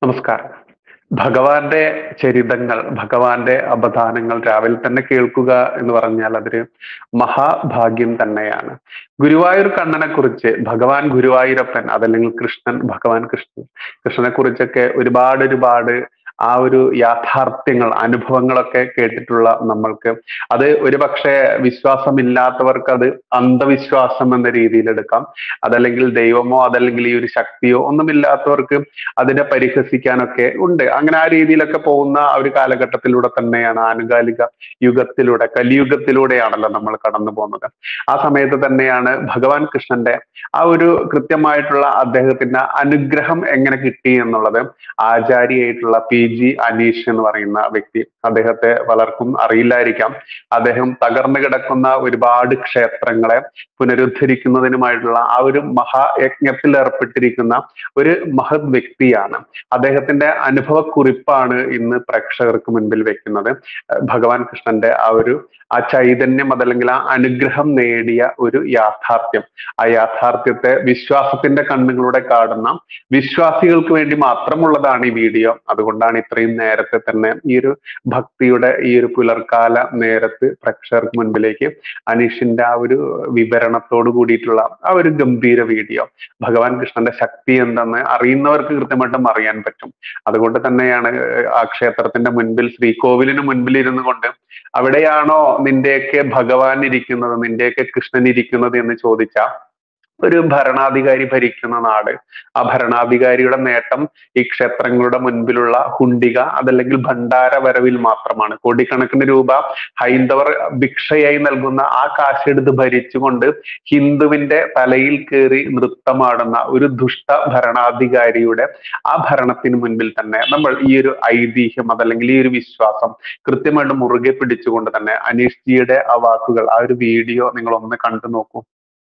നമസ്കാരം ഭഗവാന്റെ ചരിതങ്ങൾ ഭഗവാന്റെ അപദാനങ്ങൾ രാവിലെ തന്നെ കേൾക്കുക എന്ന് പറഞ്ഞാൽ അതൊരു മഹാഭാഗ്യം തന്നെയാണ് ഗുരുവായൂർ കണ്ണനെ കുറിച്ച് ഭഗവാൻ ഗുരുവായൂരപ്പൻ അതല്ലെങ്കിൽ കൃഷ്ണൻ ഭഗവാൻ കൃഷ്ണൻ കൃഷ്ണനെ കുറിച്ചൊക്കെ ഒരുപാട് ഒരുപാട് ആ ഒരു യാഥാർത്ഥ്യങ്ങൾ അനുഭവങ്ങളൊക്കെ കേട്ടിട്ടുള്ള നമ്മൾക്ക് അത് ഒരുപക്ഷെ വിശ്വാസമില്ലാത്തവർക്ക് അത് അന്ധവിശ്വാസം എന്ന രീതിയിൽ എടുക്കാം അതല്ലെങ്കിൽ ദൈവമോ അതല്ലെങ്കിൽ ഈ ഒരു ശക്തിയോ ഒന്നുമില്ലാത്തവർക്ക് അതിനെ പരിഹസിക്കാനൊക്കെ ഉണ്ട് അങ്ങനെ ആ രീതിയിലൊക്കെ പോകുന്ന ആ ഒരു കാലഘട്ടത്തിലൂടെ തന്നെയാണ് ആനുകാലിക യുഗത്തിലൂടെ കലിയുഗത്തിലൂടെയാണല്ലോ നമ്മൾ കടന്നു പോകുന്നത് ആ സമയത്ത് തന്നെയാണ് ഭഗവാൻ കൃഷ്ണന്റെ ആ ഒരു കൃത്യമായിട്ടുള്ള അദ്ദേഹത്തിന്റെ അനുഗ്രഹം എങ്ങനെ കിട്ടി എന്നുള്ളത് ആചാരിയായിട്ടുള്ള പി ജി അനീഷ് എന്ന് പറയുന്ന വ്യക്തി അദ്ദേഹത്തെ പലർക്കും അറിയില്ലായിരിക്കാം അദ്ദേഹം തകർന്നു കിടക്കുന്ന ഒരുപാട് ക്ഷേത്രങ്ങളെ പുനരുദ്ധരിക്കുന്നതിനുമായിട്ടുള്ള ആ ഒരു മഹായജ്ഞത്തിൽ ഏർപ്പെട്ടിരിക്കുന്ന ഒരു മഹത് വ്യക്തിയാണ് അദ്ദേഹത്തിന്റെ അനുഭവക്കുറിപ്പാണ് ഇന്ന് പ്രേക്ഷകർക്ക് മുൻപിൽ വെക്കുന്നത് ഭഗവാൻ കൃഷ്ണന്റെ ആ ഒരു ആ ചൈതന്യം അതല്ലെങ്കിൽ ആ അനുഗ്രഹം നേടിയ ഒരു യാഥാർത്ഥ്യം ആ യാഥാർത്ഥ്യത്തെ വിശ്വാസത്തിന്റെ കണ്ണുകളൂടെ കാണുന്ന വിശ്വാസികൾക്ക് വേണ്ടി മാത്രമുള്ളതാണ് ഈ വീഡിയോ അതുകൊണ്ടാണ് ഇത്രയും നേരത്തെ തന്നെ ഈ ഒരു ഭക്തിയുടെ ഈ ഒരു പുലർക്കാല നേരത്ത് പ്രേക്ഷകർക്ക് മുൻപിലേക്ക് അനീഷിന്റെ ആ ഒരു വിവരണത്തോട് കൂടിയിട്ടുള്ള ആ ഒരു ഗംഭീര വീഡിയോ ഭഗവാൻ കൃഷ്ണന്റെ ശക്തി എന്തെന്ന് അറിയുന്നവർക്ക് കൃത്യമായിട്ടും അറിയാൻ പറ്റും അതുകൊണ്ട് തന്നെയാണ് ആ ക്ഷേത്രത്തിന്റെ മുൻപിൽ ശ്രീകോവിലിന് മുൻപിൽ ഇരുന്നു കൊണ്ട് അവിടെയാണോ നിന്റെയൊക്കെ ഭഗവാൻ ഇരിക്കുന്നത് നിന്റെയൊക്കെ കൃഷ്ണൻ ഇരിക്കുന്നത് എന്ന് ചോദിച്ച ഒരു ഭരണാധികാരി ഭരിക്കുന്ന നാട് ആ ഭരണാധികാരിയുടെ നേട്ടം ഈ ക്ഷേത്രങ്ങളുടെ മുൻപിലുള്ള ഹുണ്ടിക അതല്ലെങ്കിൽ ഭണ്ഡാര വരവിൽ മാത്രമാണ് കോടിക്കണക്കിന് രൂപ ഹൈന്ദവർ ഭിക്ഷയായി നൽകുന്ന ആ കാശെടുത്ത് ഭരിച്ചുകൊണ്ട് ഹിന്ദുവിന്റെ തലയിൽ കയറി നൃത്തമാടുന്ന ഒരു ദുഷ്ട ഭരണാധികാരിയുടെ ആ ഭരണത്തിന് മുൻപിൽ തന്നെ നമ്മൾ ഈ ഒരു ഐതിഹ്യം അതല്ലെങ്കിൽ ഈ ഒരു വിശ്വാസം കൃത്യമായിട്ട് മുറുകെ പിടിച്ചുകൊണ്ട് തന്നെ അനീഷ് ജിയുടെ ആ വാക്കുകൾ ആ ഒരു വീഡിയോ നിങ്ങൾ ഒന്ന് കണ്ടു നോക്കൂ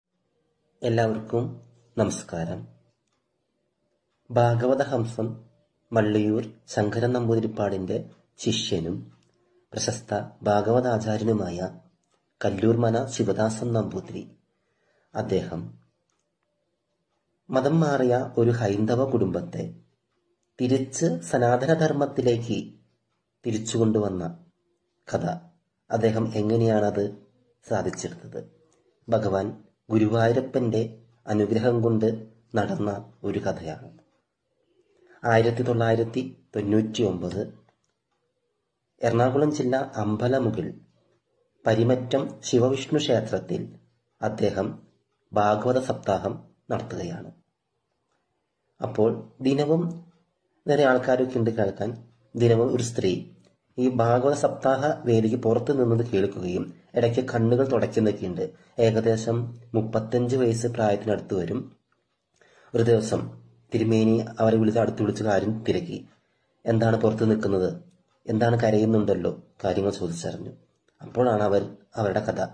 എല്ലാവർക്കും നമസ്കാരം ഭാഗവതഹംസം മള്ളിയൂർ ശങ്കരൻ നമ്പൂതിരിപ്പാടിന്റെ ശിഷ്യനും പ്രശസ്ത ഭാഗവതാചാര്യനുമായ കല്ലൂർമന ശിവദാസൻ നമ്പൂതിരി അദ്ദേഹം മതം മാറിയ ഒരു ഹൈന്ദവ കുടുംബത്തെ തിരിച്ച് സനാതനധർമ്മത്തിലേക്ക് തിരിച്ചു കൊണ്ടുവന്ന കഥ അദ്ദേഹം എങ്ങനെയാണത് സാധിച്ചെടുത്തത് ഭഗവാൻ ഗുരുവായൂരപ്പന്റെ അനുഗ്രഹം കൊണ്ട് നടന്ന ഒരു കഥയാണ് ആയിരത്തി തൊള്ളായിരത്തി തൊണ്ണൂറ്റി ഒമ്പത് എറണാകുളം ജില്ല അമ്പലമുകിൽ പരിമറ്റം ശിവവിഷ്ണു ക്ഷേത്രത്തിൽ അദ്ദേഹം ഭാഗവത സപ്താഹം നടത്തുകയാണ് അപ്പോൾ ദിനവും നിറയെ ആൾക്കാരൊക്കെ ഉണ്ട് കേൾക്കാൻ ദിനവും ഒരു സ്ത്രീ ഈ ഭാഗവത സപ്താഹ വേദിക്ക് പുറത്തു നിന്നത് കേൾക്കുകയും ഇടയ്ക്ക് കണ്ണുകൾ തുടയ്ക്കുന്നൊക്കെയുണ്ട് ഏകദേശം മുപ്പത്തഞ്ച് വയസ്സ് പ്രായത്തിനടുത്ത് വരും ഒരു ദിവസം തിരുമേനി അവരെ വിളിച്ച് അടുത്ത് വിളിച്ച് കാര്യം തിരക്കി എന്താണ് പുറത്ത് നിൽക്കുന്നത് എന്താണ് കരയുന്നുണ്ടല്ലോ കാര്യങ്ങൾ ചോദിച്ചറിഞ്ഞു അപ്പോഴാണ് അവർ അവരുടെ കഥ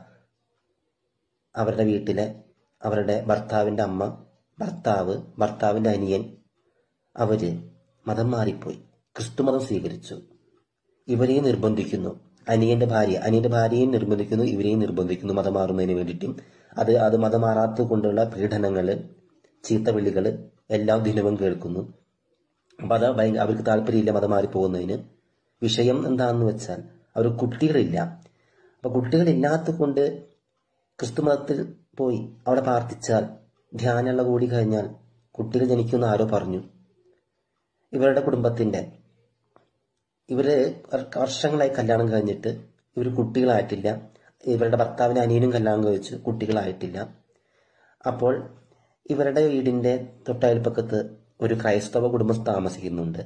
അവരുടെ വീട്ടിലെ അവരുടെ ഭർത്താവിൻ്റെ അമ്മ ഭർത്താവ് ഭർത്താവിൻ്റെ അനിയൻ അവര് മതം മാറിപ്പോയി ക്രിസ്തുമതം സ്വീകരിച്ചു ഇവരെയും നിർബന്ധിക്കുന്നു അനിയന്റെ ഭാര്യ അനിയന്റെ ഭാര്യയെയും നിർബന്ധിക്കുന്നു ഇവരെയും നിർബന്ധിക്കുന്നു മതം മാറുന്നതിന് വേണ്ടിയിട്ടും അത് അത് മതം മാറാത്തത് കൊണ്ടുള്ള പീഡനങ്ങള് ചീത്തവിളികള് എല്ലാം ദിനവും കേൾക്കുന്നു അപ്പൊ അത് ഭയങ്കര അവർക്ക് താല്പര്യമില്ല മതം മാറി പോകുന്നതിന് വിഷയം എന്താണെന്ന് വെച്ചാൽ അവർ കുട്ടികളില്ല അപ്പൊ കുട്ടികളില്ലാത്തത് കൊണ്ട് ക്രിസ്തുമതത്തിൽ പോയി അവിടെ പ്രാർത്ഥിച്ചാൽ ധ്യാനമുള്ള കൂടി കഴിഞ്ഞാൽ കുട്ടികൾ ജനിക്കുന്ന ആരോ പറഞ്ഞു ഇവരുടെ കുടുംബത്തിന്റെ ഇവര് വർഷങ്ങളായി കല്യാണം കഴിഞ്ഞിട്ട് ഇവർ കുട്ടികളായിട്ടില്ല ഇവരുടെ ഭർത്താവിന് അനിയനും കല്യാണം കഴിച്ചു കുട്ടികളായിട്ടില്ല അപ്പോൾ ഇവരുടെ വീടിന്റെ തൊട്ടയൽപ്പക്കത്ത് ഒരു ക്രൈസ്തവ കുടുംബം താമസിക്കുന്നുണ്ട്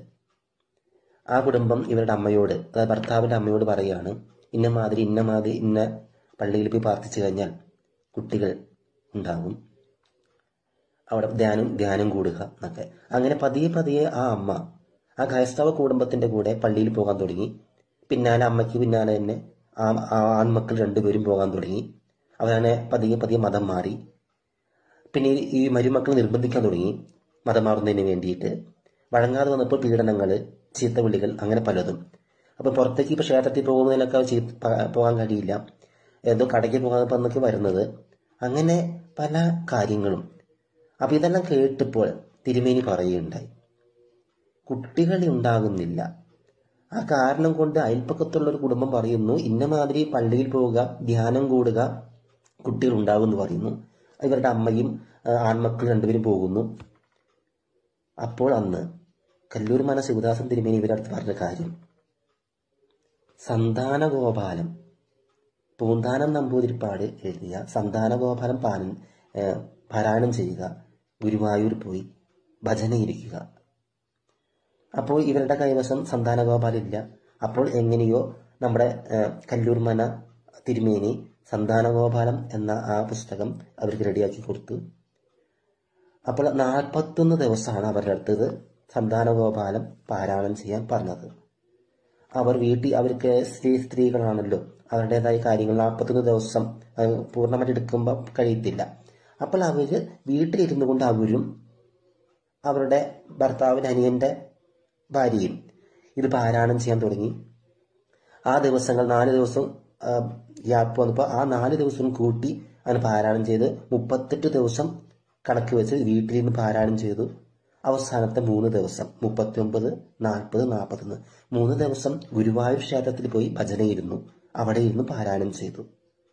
ആ കുടുംബം ഇവരുടെ അമ്മയോട് അതായത് ഭർത്താവിന്റെ അമ്മയോട് പറയുകയാണ് ഇന്ന മാതിരി ഇന്ന മാതിരി ഇന്ന പള്ളിയിൽ പോയി പ്രാർത്ഥിച്ചു കഴിഞ്ഞാൽ കുട്ടികൾ ഉണ്ടാകും അവിടെ ധ്യാനം ധ്യാനം കൂടുക എന്നൊക്കെ അങ്ങനെ പതിയെ പതിയെ ആ അമ്മ ആ ക്രൈസ്തവ കുടുംബത്തിന്റെ കൂടെ പള്ളിയിൽ പോകാൻ തുടങ്ങി പിന്നാലെ അമ്മയ്ക്ക് പിന്നാലെ തന്നെ ആ ആ ആൺമക്കൾ രണ്ടുപേരും പോകാൻ തുടങ്ങി അവരങ്ങനെ പതിയെ പതിയെ മതം മാറി പിന്നെ ഈ- ഈ മരുമക്കൾ നിർബന്ധിക്കാൻ തുടങ്ങി മതം മാറുന്നതിന് വേണ്ടിയിട്ട് വഴങ്ങാതെ വന്നപ്പോൾ പീഡനങ്ങൾ ചീത്തവിളികൾ അങ്ങനെ പലതും അപ്പൊ പുറത്തേക്ക് ഇപ്പൊ ക്ഷേത്രത്തിൽ പോകുന്നതിനൊക്കെ ചീത്ത പ- പോകാൻ കഴിയില്ല ഏതോ കടയ്ക്ക് പോകാൻ എന്നൊക്കെ വരുന്നത് അങ്ങനെ പല കാര്യങ്ങളും അപ്പൊ ഇതെല്ലാം കേട്ടപ്പോൾ തിരുമേനി പറയുകയുണ്ടായി കുട്ടികൾ ഉണ്ടാകുന്നില്ല ആ കാരണം കൊണ്ട് അയൽപ്പക്കത്തുള്ള ഒരു കുടുംബം പറയുന്നു ഇന്ന മാതിരി പള്ളിയിൽ പോവുക ധ്യാനം കൂടുക കുട്ടികൾ ഉണ്ടാകും എന്ന് പറയുന്നു ഇവരുടെ അമ്മയും ആ, ആൺമക്കൾ രണ്ടുപേരും പോകുന്നു അപ്പോൾ അന്ന് കല്ലൂർ മന ശിവദാസൻ തിരുമേനി ഇവരുടെ അടുത്ത് പറഞ്ഞ കാര്യം സന്താനഗോപാലം പൂന്താനം നമ്പൂതിരിപ്പാട് എഴുതിയ സന്താനഗോപാലം പാലൻ ഏഹ്, പാരായണം ചെയ്യുക ഗുരുവായൂർ പോയി ഭജനയിരിക്കുക അപ്പോൾ ഇവരുടെ കൈവശം സന്താനഗോപാലില്ല അപ്പോൾ എങ്ങനെയോ നമ്മുടെ ഏഹ്, കല്ലൂർ മന തിരുമേനി സന്താനഗോപാലം എന്ന ആ പുസ്തകം അവർക്ക് റെഡിയാക്കി കൊടുത്തു അപ്പോൾ നാൽപ്പത്തൊന്ന് ദിവസമാണ് അവരുടെ അടുത്തത് സന്താനഗോപാലം പാരായണം ചെയ്യാൻ പറഞ്ഞത് അവർ വീട്ടിൽ അവർക്ക് സ്ത്രീ സ്ത്രീകളാണല്ലോ അവരുടേതായ കാര്യങ്ങൾ നാൽപ്പത്തൊന്ന് ദിവസം അത് പൂർണ്ണമായിട്ട് എടുക്കുമ്പോൾ കഴിയത്തില്ല അപ്പോൾ അവര് വീട്ടിലിരുന്നു കൊണ്ട് അവരും അവരുടെ ഭർത്താവിന് അനിയന്റെ ഭാര്യയും ഇത് പാരായണം ചെയ്യാൻ തുടങ്ങി ആ ദിവസങ്ങൾ നാല് ദിവസം ആ, ഗ്യാപ്പ് വന്നപ്പോൾ ആ നാല് ദിവസം കൂട്ടി അതിന് പാരായണം ചെയ്ത് മുപ്പത്തെട്ട് ദിവസം കണക്ക് വെച്ച് വീട്ടിലിരുന്ന് പാരായണം ചെയ്തു അവസാനത്തെ മൂന്ന് ദിവസം മുപ്പത്തി ഒമ്പത് നാൽപ്പത് നാൽപ്പത്തൊന്ന് മൂന്ന് ദിവസം ഗുരുവായൂർ ക്ഷേത്രത്തിൽ പോയി ഭജനയിരുന്നു അവിടെ ഇരുന്ന് പാരായണം ചെയ്തു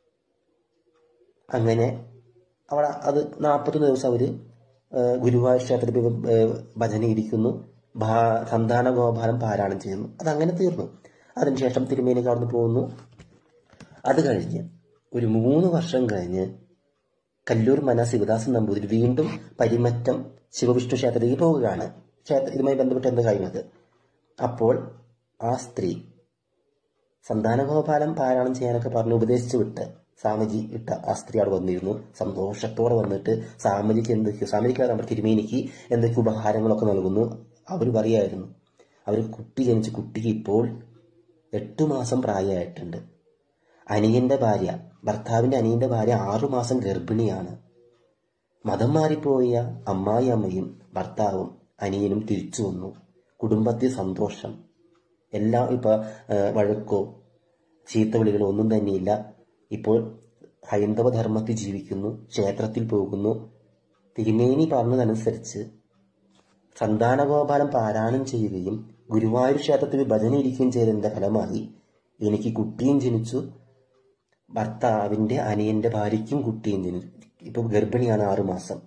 അങ്ങനെ അവിടെ അത് നാൽപ്പത്തൊന്ന് ദിവസം അവര് ഏഹ്, ഗുരുവായൂർ ക്ഷേത്രത്തിൽ പോയി ഏഹ്, ഭജന ഇരിക്കുന്നു ഭാ- സന്താന ഗോപാലം പാരായണം ചെയ്യുന്നു അതങ്ങനെ തീർന്നു അതിനുശേഷം തിരുമേനിക്ക് അവിടുന്ന് പോകുന്നു അത് കഴിഞ്ഞ് ഒരു മൂന്ന് വർഷം കഴിഞ്ഞ് കല്ലൂർ മന ശിവദാസൻ നമ്പൂതിരി വീണ്ടും പരിമറ്റം ശിവവിഷ്ണു ക്ഷേത്രത്തിലേക്ക് പോവുകയാണ് ക്ഷേത്ര ഇതുമായി ബന്ധപ്പെട്ട് എന്ത് കഴിഞ്ഞത് അപ്പോൾ ആ സ്ത്രീ സന്താനഗോപാലം പാരായണം ചെയ്യാനൊക്കെ പറഞ്ഞ് ഉപദേശിച്ചു വിട്ട് സ്വാമിജി ഇട്ട ആ സ്ത്രീ അവിടെ വന്നിരുന്നു സന്തോഷത്തോടെ വന്നിട്ട് സ്വാമിജിക്ക് എന്തൊക്കെയോ സ്വാമിജിക്ക് നമ്മുടെ തിരുമേനിക്ക് എന്തൊക്കെ ഉപഹാരങ്ങളൊക്കെ നൽകുന്നു അവർ പറയായിരുന്നു അവർ കുട്ടി ജനിച്ച് കുട്ടിക്ക് ഇപ്പോൾ എട്ടു മാസം പ്രായമായിട്ടുണ്ട് അനിയന്റെ ഭാര്യ ഭർത്താവിന്റെ അനിയന്റെ ഭാര്യ ആറുമാസം ഗർഭിണിയാണ് മതം മാറിപ്പോയ അമ്മായി അമ്മയും ഭർത്താവും അനിയനും തിരിച്ചു വന്നു കുടുംബത്തിൽ സന്തോഷം എല്ലാം ഇപ്പൊ ആ, വഴക്കോ ചീത്തവിളികളോ ഒന്നും തന്നെയില്ല ഇപ്പോൾ ഹൈന്ദവ ധർമ്മത്തിൽ ജീവിക്കുന്നു ക്ഷേത്രത്തിൽ പോകുന്നു തിരുമേനി പറഞ്ഞതനുസരിച്ച് സന്താനഗോപാലം പാരായണം ചെയ്യുകയും ഗുരുവായൂർ ക്ഷേത്രത്തിൽ ഭജന ഇരിക്കുകയും ചെയ്തതിന്റെ ഫലമായി എനിക്ക് കുട്ടിയും ജനിച്ചു ഭർത്താവിന്റെ അനിയന്റെ ഭാര്യയ്ക്കും കുട്ടിയും ജനിച്ചു ഇപ്പൊ ഗർഭിണിയാണ് ആറുമാസം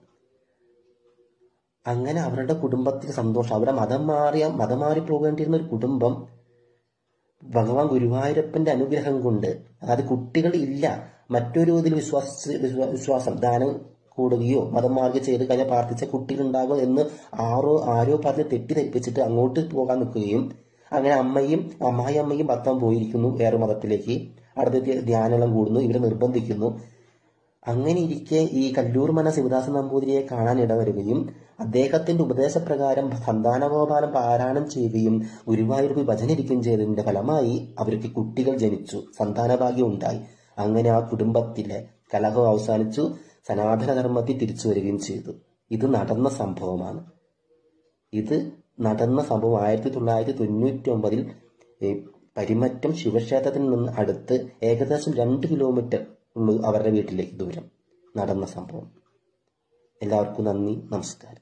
അങ്ങനെ അവരുടെ കുടുംബത്തിൽ സന്തോഷം അവരുടെ മതം മാറിയ മതം മാറി പോകേണ്ടിയിരുന്ന ഒരു കുടുംബം ഭഗവാൻ ഗുരുവായൂരപ്പന്റെ അനുഗ്രഹം കൊണ്ട് അതായത് കുട്ടികൾ ഇല്ല മറ്റൊരു ഇതിൽ വിശ്വാസിച്ച് വിശ്വാ- വിശ്വാസം ദാനം കൂടുകയോ മതം മാറുകയോ ചെയ്ത് കഴിഞ്ഞാൽ പ്രാർത്ഥിച്ച കുട്ടികൾ ഉണ്ടാകും എന്ന് ആരോ ആരോ പറഞ്ഞ് തെറ്റിദ്ധരിപ്പിച്ചിട്ട് അങ്ങോട്ട് പോകാൻ നിൽക്കുകയും അങ്ങനെ അമ്മയും അമ്മായി അമ്മയും ഭർത്താവും പോയിരിക്കുന്നു വേറെ മതത്തിലേക്ക് അടുത്ത ധ്യാനം കൂടുന്നു ഇവരെ നിർബന്ധിക്കുന്നു അങ്ങനെ ഇരിക്കെ ഈ കല്ലൂർ മന ശിവദാസൻ നമ്പൂതിരിയെ കാണാൻ ഇടവരുകയും അദ്ദേഹത്തിന്റെ ഉപദേശപ്രകാരം സന്താനഗോപാലം പാരായണം ചെയ്യുകയും ഗുരുവായൂർ പോയി ഭജനിരിക്കുകയും ചെയ്തതിന്റെ ഫലമായി അവർക്ക് കുട്ടികൾ ജനിച്ചു സന്താനഭാഗ്യം ഉണ്ടായി അങ്ങനെ ആ കുടുംബത്തിലെ കലഹം അവസാനിച്ചു സനാതനധർമ്മത്തിൽ തിരിച്ചു വരികയും ചെയ്തു ഇത് നടന്ന സംഭവമാണ് ഇത് നടന്ന സംഭവം ആയിരത്തി തൊള്ളായിരത്തി തൊണ്ണൂറ്റി ഒമ്പതിൽ പരിമറ്റം ശിവക്ഷേത്രത്തിൽ നിന്ന് അടുത്ത് ഏകദേശം രണ്ട് കിലോമീറ്റർ ഉള്ളു അവരുടെ വീട്ടിലേക്ക് ദൂരം നടന്ന സംഭവം എല്ലാവർക്കും നന്ദി നമസ്കാരം